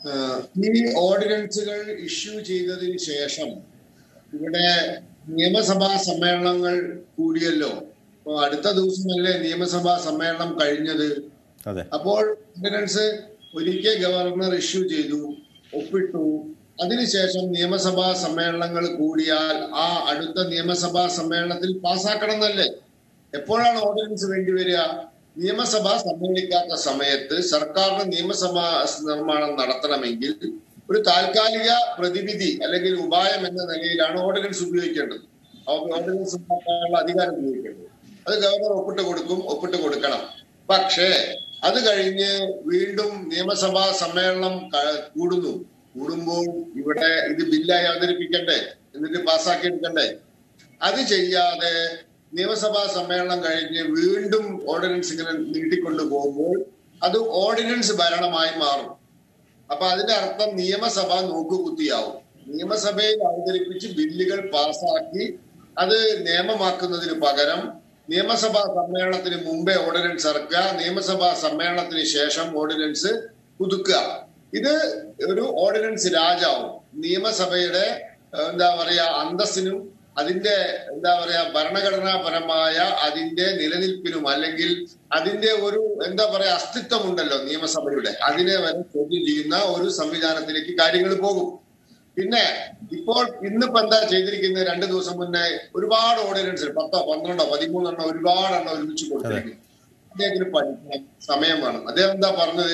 ആഹ് ഈ ഓർഡിനൻസുകൾ ഇഷ്യൂ ചെയ്തതിന് ശേഷം ഇവിടെ നിയമസഭാ സമ്മേളനങ്ങൾ കൂടിയല്ലോ അപ്പൊ അടുത്ത ദിവസമല്ലേ നിയമസഭാ സമ്മേളനം കഴിഞ്ഞത് അതെ അപ്പോൾ ഓർഡിനൻസ് ഒരിക്കൽ ഗവർണർ ഇഷ്യൂ ചെയ്തു ഒപ്പിട്ടു അതിനുശേഷം നിയമസഭാ സമ്മേളനങ്ങൾ കൂടിയാൽ ആ അടുത്ത നിയമസഭാ സമ്മേളനത്തിൽ പാസ്സാക്കണം എന്നല്ലേ എപ്പോഴാണ് ഓർഡിനൻസ് വേണ്ടിവരിക നിയമസഭ സമ്മേളിക്കാത്ത സമയത്ത് സർക്കാരിന് നിയമസഭാ നിർമ്മാണം നടത്തണമെങ്കിൽ ഒരു താൽക്കാലിക പ്രതിവിധി അല്ലെങ്കിൽ ഉപായം എന്ന നിലയിലാണ് ഓർഡിനൻസ് ഉപയോഗിക്കേണ്ടത് അവർക്ക് ഓർഡിനൻസ് ഉണ്ടാക്കാനുള്ള അധികാരം ഉപയോഗിക്കേണ്ടത് അത് ഗവർണർ ഒപ്പിട്ട് കൊടുക്കും ഒപ്പിട്ട് കൊടുക്കണം പക്ഷേ അത് കഴിഞ്ഞ് വീണ്ടും നിയമസഭാ സമ്മേളനം ക- കൂടുന്നു കൂടുമ്പോൾ ഇവിടെ ഇത് ബില്ലായി അവതരിപ്പിക്കണ്ടേ എന്നിട്ട് പാസ്സാക്കി എടുക്കണ്ടേ അത് ചെയ്യാതെ നിയമസഭാ സമ്മേളനം കഴിഞ്ഞ് വീണ്ടും ഓർഡിനൻസ് ഇങ്ങനെ നീട്ടിക്കൊണ്ടു പോകുമ്പോൾ അത് ഓർഡിനൻസ് ഭരണമായി മാറും അപ്പൊ അതിന്റെ അർത്ഥം നിയമസഭ നോക്കുകുത്തിയാവും നിയമസഭയിൽ അവതരിപ്പിച്ച് ബില്ലുകൾ പാസാക്കി അത് നിയമമാക്കുന്നതിന് പകരം നിയമസഭാ സമ്മേളനത്തിന് മുമ്പേ ഓർഡിനൻസ് ഇറക്കുക നിയമസഭാ സമ്മേളനത്തിന് ശേഷം ഓർഡിനൻസ് പുതുക്കുക ഇത് ഒരു ഓർഡിനൻസ് രാജാവും നിയമസഭയുടെ ഏഹ്, എന്താ പറയാ അന്തസ്സിനും അതിന്റെ എന്താ പറയാ ഭരണഘടനാപരമായ അതിന്റെ നിലനിൽപ്പിനും അല്ലെങ്കിൽ അതിന്റെ ഒരു എന്താ പറയാ അസ്തിത്വമുണ്ടല്ലോ നിയമസഭയുടെ അതിനെ വരെ ചോദ്യം ചെയ്യുന്ന ഒരു സംവിധാനത്തിലേക്ക് കാര്യങ്ങൾ പോകും പിന്നെ ഇപ്പോൾ ഇന്നിപ്പോ എന്താ ചെയ്തിരിക്കുന്നത് രണ്ടു ദിവസം മുന്നേ ഒരുപാട് ഓർഡിനൻസ് പത്തോ പന്ത്രണ്ടോ പതിമൂന്നെണ്ണോ ഒരുപാട് എണ്ണം ഒരുമിച്ച് കൊടുത്തിരിക്കുന്നു അദ്ദേഹത്തിന് പഠിക്കണം സമയം വേണം അദ്ദേഹം എന്താ പറഞ്ഞത്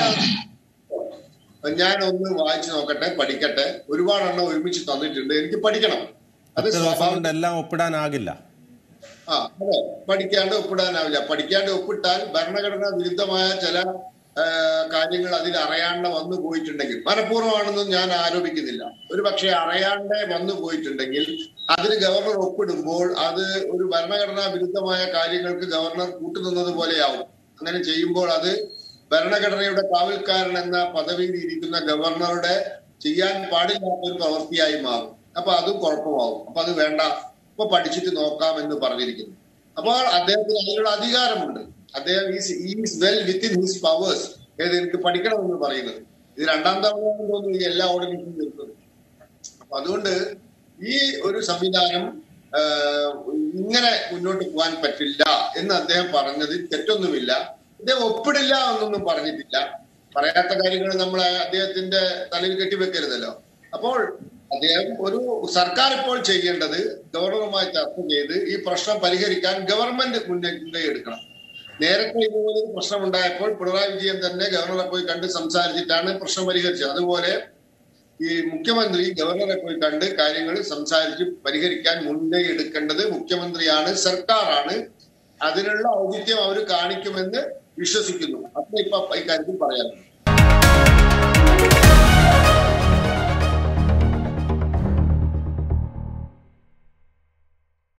ഞാൻ ഒന്ന് വായിച്ചു നോക്കട്ടെ പഠിക്കട്ടെ ഒരുപാട് എണ്ണം ഒരുമിച്ച് തന്നിട്ടുണ്ട് എനിക്ക് പഠിക്കണം അത് പത്ത് ദിവസം സ്വാഭാവിക കൊണ്ട് എല്ലാം ഒപ്പിടാനാകില്ല ആ അതെ പഠിക്കാണ്ട് ഒപ്പിടാനാവില്ല പഠിക്കാണ്ട് ഒപ്പിട്ടാൽ ഭരണഘടനാ വിരുദ്ധമായ ചില ആ, കാര്യങ്ങൾ അതിൽ അറിയാണ്ട് വന്നു പോയിട്ടുണ്ടെങ്കിൽ മനഃപൂർവ്വമാണെന്നും ഞാൻ ആരോപിക്കുന്നില്ല ഒരു പക്ഷേ അറിയാണ്ട് വന്നു പോയിട്ടുണ്ടെങ്കിൽ അതിന് ഗവർണർ ഒപ്പിടുമ്പോൾ അത് ഒരു ഭരണഘടനാ വിരുദ്ധമായ കാര്യങ്ങൾക്ക് ഗവർണർ കൂട്ടുനിന്നത് പോലെയാവും അങ്ങനെ ചെയ്യുമ്പോൾ അത് ഭരണഘടനയുടെ കാവൽക്കാരൻ എന്ന പദവിയിൽ ഇരിക്കുന്ന ഗവർണറുടെ ചെയ്യാൻ പാടില്ലാത്ത ഒരു പ്രവൃത്തിയായി മാറും അപ്പൊ അതും കുഴപ്പമാവും അപ്പൊ അത് വേണ്ട ഇപ്പൊ പഠിച്ചിട്ട് നോക്കാം എന്ന് പറഞ്ഞിരിക്കുന്നു അപ്പോൾ അദ്ദേഹത്തിന് അതിനുള്ള അധികാരമുണ്ട് അദ്ദേഹം is well within his powers ഏത് എനിക്ക് പഠിക്കണമെന്ന് പറയുന്നത് ഇത് രണ്ടാം തവണയാണ് തോന്നുന്നു ഈ എല്ലാ ഓർഡിനൻസും തീർക്കുന്നത് അപ്പൊ അതുകൊണ്ട് ഈ ഒരു സംവിധാനം ആഹ്, ഇങ്ങനെ മുന്നോട്ട് പോകാൻ പറ്റില്ല എന്ന് അദ്ദേഹം പറഞ്ഞത് തെറ്റൊന്നുമില്ല അദ്ദേഹം ഒപ്പിടില്ല എന്നൊന്നും പറഞ്ഞിട്ടില്ല പറയാത്ത കാര്യങ്ങൾ നമ്മൾ അദ്ദേഹത്തിന്റെ തലയിൽ കെട്ടിവെക്കരുതല്ലോ അപ്പോൾ അദ്ദേഹം ഒരു സർക്കാർ ഇപ്പോൾ ചെയ്യേണ്ടത് ഗവർണറുമായി ചർച്ച ചെയ്ത് ഈ പ്രശ്നം പരിഹരിക്കാൻ ഗവൺമെന്റ് മുന്നേ മുൻകൈ എടുക്കണം നേരത്തെ ഇതുപോലെ പ്രശ്നം ഉണ്ടായപ്പോൾ പിണറായി വിജയൻ തന്നെ ഗവർണറെ പോയി കണ്ട് സംസാരിച്ചിട്ടാണ് പ്രശ്നം പരിഹരിച്ചത് അതുപോലെ ഈ മുഖ്യമന്ത്രി ഗവർണറെ പോയി കണ്ട് കാര്യങ്ങൾ സംസാരിച്ച് പരിഹരിക്കാൻ മുൻകൈ എടുക്കേണ്ടത് മുഖ്യമന്ത്രിയാണ് സർക്കാരാണ് അതിനുള്ള ഔചിത്യം അവർ കാണിക്കുമെന്ന് വിശ്വസിക്കുന്നു അപ്പൊ ഇപ്പൊ ഇക്കാര്യത്തിൽ പറയാനുള്ളത്